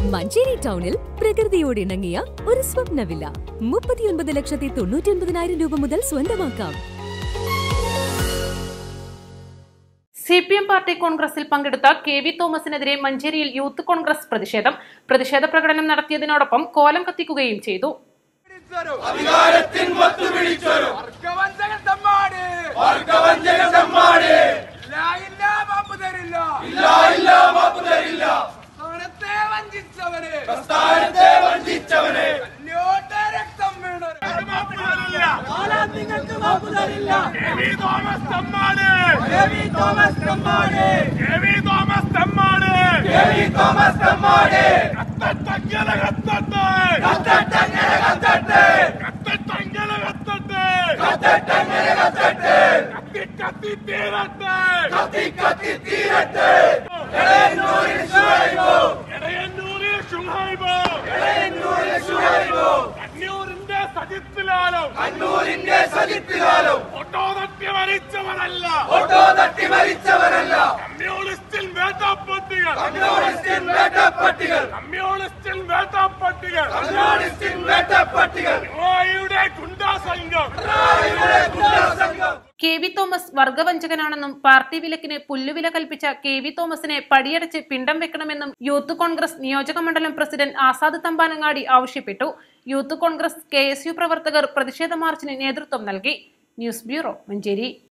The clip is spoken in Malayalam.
മഞ്ചേരി ടൗണിൽ പ്രകൃതിയോട് ഇണങ്ങിയ ഒരു സ്വപ്ന വില്ല മുപ്പത്തിയൊൻപത് ലക്ഷത്തി തൊണ്ണൂറ്റി ഒൻപതിനായിരം രൂപ മുതൽ സ്വന്തമാക്കാം സി പി എം പാർട്ടി കോൺഗ്രസിൽ പങ്കെടുത്ത കെ വി തോമസിനെതിരെ മഞ്ചേരിയിൽ യൂത്ത് കോൺഗ്രസ് പ്രതിഷേധം പ്രതിഷേധ പ്രകടനം നടത്തിയതിനോടൊപ്പം കോലം കത്തിക്കുകയും ചെയ്തു അധികാരത്തിൻ മത്തു പിടിച്ചൊരു വർഗവഞ്ചകൻ തമ്മാട് വർഗവഞ്ചക സമ്മാടി ഇല്ല ഇല്ല മാപ്പ് തരില്ല ഇല്ല ഇല്ല മാപ്പ് തരില്ല സ്ഥാനത്തെ വഞ്ചിച്ചവര് പ്രസ്ഥാനത്തെ വഞ്ചിച്ചവനെ കല്ലോട്ട രക്തം വീണവര് നിങ്ങൾക്ക് മാപ്പ് തരില്ല തോമസ് തമ്മാട് കെവി തോമസ് തമ്മാടി കെ തോമസ് തമ്മാട് കെവി തോമസ് തമ്മാടി കത്തട്ടങ്ങല കത്തട്ടെ കത്തട്ടങ്ങനെ കത്തട്ടെ കത്തട്ടങ്ങല കത്തട്ടെ കത്തട്ടങ്ങനെ കത്തട്ടെ കത്തി കത്തി തീരട്ടെ കത്തി കത്തി തീരട്ടെ എടയന്നൂരിൽ ശുഹൈബോ ഇടയന്നൂരിൽ ശുഹൈബ് എടയന്നൂരിൽ ശുഹൈബോ കണ്ണൂരിന്റെ സജിത്തിലാലും കണ്ണൂരിന്റെ സജിത്തുകാലം ഓട്ടോ തട്ടി മരിച്ചവരല്ല ഓട്ടോ തട്ടി മരിച്ചവരല്ല കമ്മ്യൂണിസ്റ്റിൽ വേട്ടാപ്പട്ടികൾ കമ്മ്യൂണിസ്റ്റിൻ വേട്ടപ്പട്ടികൾ കമ്മ്യൂണിസ്റ്റിൽ വേട്ടാപ്പട്ടികൾ കമ്മ്യൂണിസ്റ്റിൻ വേട്ടപ്പട്ടികൾ പിണറായിയുടെ ഗുണ്ടാ സംഘം പിണറായിയുടെ ഗുണ്ടാസംഘം കെ വി തോമസ് വർഗവഞ്ചകനാണെന്നും പാർട്ടി വിലക്കിന് പുല്ലുവില കൽപ്പിച്ച കെ വി തോമസിനെ പടിയടച്ച് പിണ്ടം വെക്കണമെന്നും യൂത്ത് കോൺഗ്രസ് നിയോജക മണ്ഡലം പ്രസിഡന്റ് ആസാദ് തമ്പാനങ്ങാടി ആവശ്യപ്പെട്ടു യൂത്ത് കോൺഗ്രസ് കെ പ്രവർത്തകർ പ്രതിഷേധ മാർച്ചിന് നേതൃത്വം നൽകി ന്യൂസ് ബ്യൂറോ മഞ്ചേരി